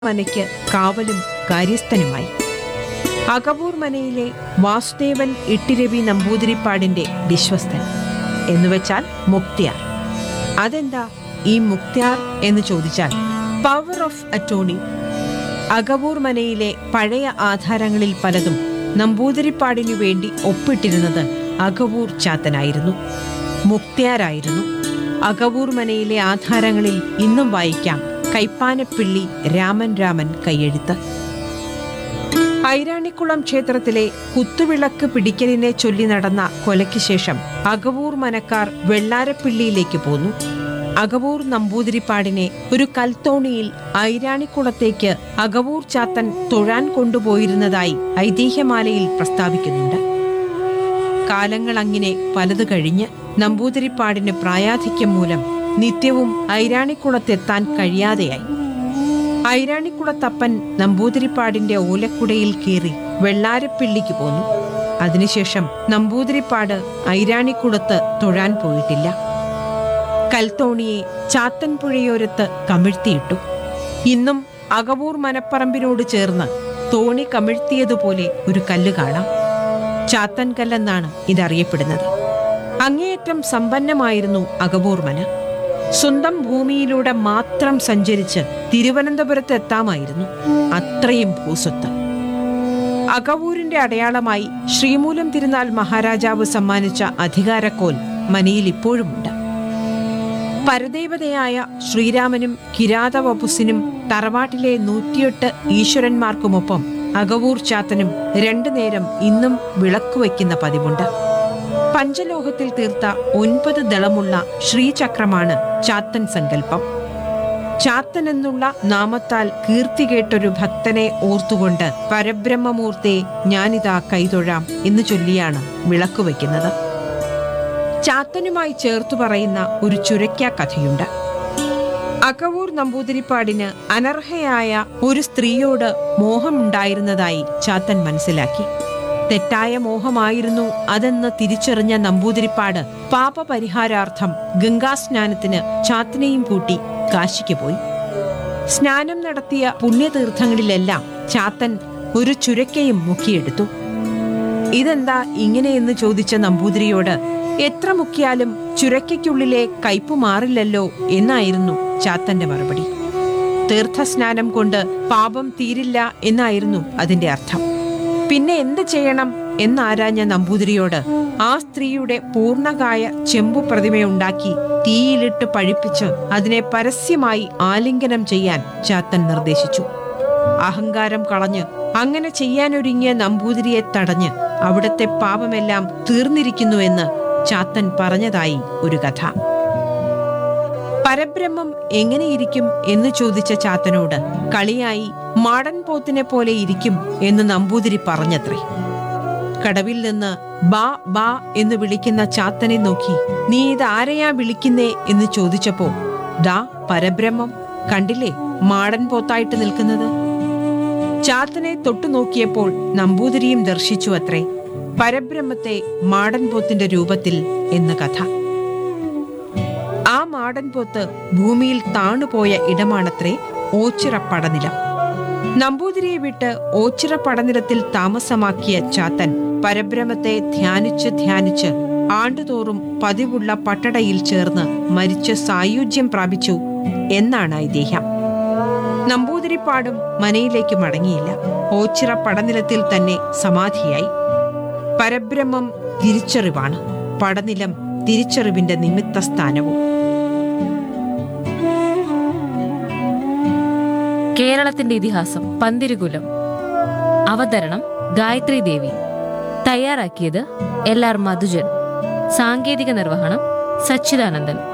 മനയ്ക്ക് കാവലും കാര്യസ്ഥനുമായി അകവൂർ മനയിലെ വാസുദേവൻ ഇട്ടിരവി നമ്പൂതിരിപ്പാടിന്റെ വിശ്വസ്തൻ എന്നുവെച്ചാൽ മുക്തിയാർ അതെന്താ ഈ മുക്തിയാർ എന്ന് ചോദിച്ചാൽ പവർ ഓഫ് അറ്റോണി അകവൂർ മനയിലെ പഴയ ആധാരങ്ങളിൽ പലതും നമ്പൂതിരിപ്പാടിനു വേണ്ടി ഒപ്പിട്ടിരുന്നത് അകവൂർ ചാത്തനായിരുന്നു മുക്തിയാരായിരുന്നു അകവൂർ മനയിലെ ആധാരങ്ങളിൽ ഇന്നും വായിക്കാം കൈപ്പാനപ്പിള്ളി രാമൻ രാമൻ കൈയെഴുത്ത് ഐരാണിക്കുളം ക്ഷേത്രത്തിലെ കുത്തുവിളക്ക് പിടിക്കലിനെ ചൊല്ലി നടന്ന കൊലയ്ക്ക് ശേഷം അകവൂർ മനക്കാർ വെള്ളാരപ്പിള്ളിയിലേക്ക് പോന്നു അകവൂർ നമ്പൂതിരിപ്പാടിനെ ഒരു കൽത്തോണിയിൽ ഐരാണിക്കുളത്തേക്ക് അകവൂർ ചാത്തൻ തൊഴാൻ കൊണ്ടുപോയിരുന്നതായി ഐതിഹ്യമാലയിൽ പ്രസ്താവിക്കുന്നുണ്ട് കാലങ്ങൾ അങ്ങനെ പലത് കഴിഞ്ഞ് നമ്പൂതിരിപ്പാടിന് പ്രായാധിക്യം മൂലം നിത്യവും ഐരാണിക്കുളത്തെത്താൻ കഴിയാതെയായി ഐരാണിക്കുളത്തപ്പൻ നമ്പൂതിരിപ്പാടിന്റെ ഓലക്കുടയിൽ കയറി വെള്ളാരപ്പിള്ളിക്ക് പോന്നു അതിനുശേഷം നമ്പൂതിരിപ്പാട് ഐരാണിക്കുളത്ത് തൊഴാൻ പോയിട്ടില്ല കൽത്തോണിയെ ചാത്തൻ പുഴയോരത്ത് കമിഴ്ത്തിയിട്ടു ഇന്നും അകവൂർ മനപ്പറമ്പിനോട് ചേർന്ന് തോണി കമിഴ്ത്തിയതുപോലെ ഒരു കല്ല് കാണാം ചാത്തൻ കല്ലെന്നാണ് ഇതറിയപ്പെടുന്നത് അങ്ങേയറ്റം സമ്പന്നമായിരുന്നു അകവൂർ മന സ്വന്തം ഭൂമിയിലൂടെ മാത്രം സഞ്ചരിച്ച് തിരുവനന്തപുരത്ത് എത്താമായിരുന്നു അത്രയും ഭൂസ്വത്ത് അകവൂരിന്റെ അടയാളമായി ശ്രീമൂലം തിരുനാൾ മഹാരാജാവ് സമ്മാനിച്ച അധികാരക്കോൽ മനയിൽ ഇപ്പോഴുമുണ്ട് പരദേവതയായ ശ്രീരാമനും കിരാതവപുസിനും തറവാട്ടിലെ നൂറ്റിയെട്ട് ഈശ്വരന്മാർക്കുമൊപ്പം അകവൂർ ചാത്തനും രണ്ടു നേരം ഇന്നും വിളക്കുവയ്ക്കുന്ന പതിവുണ്ട് പഞ്ചലോഹത്തിൽ തീർത്ത ഒൻപത് ദളമുള്ള ശ്രീചക്രമാണ് ചാത്തൻ സങ്കല്പം ചാത്തൻ എന്നുള്ള നാമത്താൽ കീർത്തി കേട്ടൊരു ഭക്തനെ ഓർത്തുകൊണ്ട് പരബ്രഹ്മമൂർത്തെ ഞാനിതാ കൈതൊഴാം എന്ന് ചൊല്ലിയാണ് വിളക്കുവയ്ക്കുന്നത് ചാത്തനുമായി ചേർത്തു പറയുന്ന ഒരു ചുരയ്ക്ക കഥയുണ്ട് അകവൂർ നമ്പൂതിരിപ്പാടിന് അനർഹയായ ഒരു സ്ത്രീയോട് മോഹമുണ്ടായിരുന്നതായി ചാത്തൻ മനസ്സിലാക്കി തെറ്റായ മോഹമായിരുന്നു അതെന്ന് തിരിച്ചറിഞ്ഞ നമ്പൂതിരിപ്പാട് പാപപരിഹാരാർത്ഥം ഗംഗാസ്നാനത്തിന് ചാത്തനെയും കൂട്ടി കാശിക്ക് പോയി സ്നാനം നടത്തിയ പുണ്യതീർത്ഥങ്ങളിലെല്ലാം ചാത്തൻ ഒരു ചുരക്കയും മുക്കിയെടുത്തു ഇതെന്താ ഇങ്ങനെയെന്ന് ചോദിച്ച നമ്പൂതിരിയോട് എത്ര മുക്കിയാലും ചുരക്കയ്ക്കുള്ളിലെ കയ്പ് മാറില്ലല്ലോ എന്നായിരുന്നു ചാത്തന്റെ മറുപടി തീർത്ഥസ്നാനം കൊണ്ട് പാപം തീരില്ല എന്നായിരുന്നു അതിന്റെ അർത്ഥം പിന്നെ എന്ത് ചെയ്യണം എന്നാരാഞ്ഞ നമ്പൂതിരിയോട് ആ സ്ത്രീയുടെ പൂർണ്ണകായ ചെമ്പു പ്രതിമയുണ്ടാക്കി തീയിലിട്ട് പഴിപ്പിച്ച് അതിനെ പരസ്യമായി ആലിംഗനം ചെയ്യാൻ ചാത്തൻ നിർദ്ദേശിച്ചു അഹങ്കാരം കളഞ്ഞ് അങ്ങനെ ചെയ്യാനൊരുങ്ങിയ നമ്പൂതിരിയെ തടഞ്ഞ് അവിടത്തെ പാപമെല്ലാം തീർന്നിരിക്കുന്നുവെന്ന് ചാത്തൻ പറഞ്ഞതായി ഒരു കഥ പരബ്രഹ്മം എങ്ങനെയിരിക്കും എന്ന് ചോദിച്ച ചാത്തനോട് കളിയായി മാടൻ പോത്തിനെ പോലെ ഇരിക്കും എന്ന് നമ്പൂതിരി പറഞ്ഞത്രേ കടവിൽ നിന്ന് ബാ ബാ എന്ന് വിളിക്കുന്ന ചാത്തനെ നോക്കി നീ ഇത് ആരെയാ വിളിക്കുന്നേ എന്ന് ചോദിച്ചപ്പോ ദാ പരബ്രഹ്മം കണ്ടില്ലേ മാടൻ പോത്തായിട്ട് നിൽക്കുന്നത് ചാത്തനെ തൊട്ടു നോക്കിയപ്പോൾ നമ്പൂതിരിയും ദർശിച്ചു അത്രേ പരബ്രഹ്മത്തെ മാടൻ പോത്തിന്റെ രൂപത്തിൽ എന്ന് കഥ ആ മാടൻ പോത്ത് ഭൂമിയിൽ താണുപോയ ഇടമാണത്രേ ഓച്ചിറ പടനിലം നമ്പൂതിരിയെ വിട്ട് ഓച്ചിറ പടനിലത്തിൽ താമസമാക്കിയ ചാത്തൻ പരബ്രഹ്മത്തെ ധ്യാനിച്ച് ധ്യാനിച്ച് ആണ്ടുതോറും പതിവുള്ള പട്ടടയിൽ ചേർന്ന് മരിച്ച് സായുജ്യം പ്രാപിച്ചു എന്നാണ് ഐതിഹ്യം നമ്പൂതിരിപ്പാടും മനയിലേക്ക് മടങ്ങിയില്ല ഓച്ചിറ പടനിലത്തിൽ തന്നെ സമാധിയായി പരബ്രഹ്മം തിരിച്ചറിവാണ് പടനിലം തിരിച്ചറിവിന്റെ നിമിത്ത സ്ഥാനവും കേരളത്തിന്റെ ഇതിഹാസം പന്തിരുകുലം അവതരണം ഗായത്രി ദേവി തയ്യാറാക്കിയത് എൽ ആർ മധുജൻ സാങ്കേതിക നിർവഹണം സച്ചിദാനന്ദൻ